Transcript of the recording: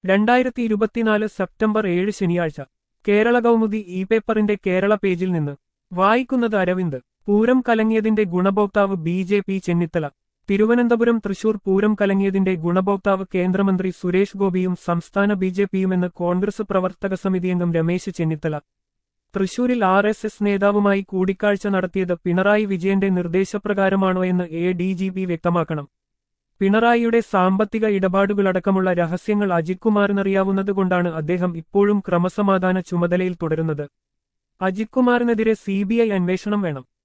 രണ്ടായിരത്തി ഇരുപത്തിനാല് സെപ്റ്റംബർ ഏഴ് ശനിയാഴ്ച കേരള കൗമുദി ഇ പേപ്പറിന്റെ കേരള പേജിൽ നിന്ന് വായിക്കുന്നത് അരവിന്ദ് പൂരം കലങ്ങിയതിന്റെ ഗുണഭോക്താവ് B J P Chennithala Thiruvananthapuram Thrissur Pooram കലങ്ങിയതിന്റെ ഗുണഭോക്താവ് കേന്ദ്രമന്ത്രി സുരേഷ് ഗോപിയും സംസ്ഥാന ബി ജെ പിയുമെന്ന് കോൺഗ്രസ് പ്രവർത്തക സമിതി അംഗം രമേശ് ചെന്നിത്തല തൃശൂരിൽ ആർ എസ് എസ് നേതാവുമായി കൂടിക്കാഴ്ച നടത്തിയത് പിണറായി വിജയന്റെ നിർദ്ദേശപ്രകാരമാണോ എന്ന് എ ഡി ജി പി വ്യക്തമാക്കണം പിണറായിയുടെ സാമ്പത്തിക ഇടപാടുകളടക്കമുള്ള രഹസ്യങ്ങൾ അജിത് കുമാറിനറിയാവുന്നതുകൊണ്ടാണ് അദ്ദേഹം ഇപ്പോഴും ക്രമസമാധാന ചുമതലയിൽ തുടരുന്നത് അജിത് കുമാറിനെതിരെ സി ബി ഐ അന്വേഷണം വേണം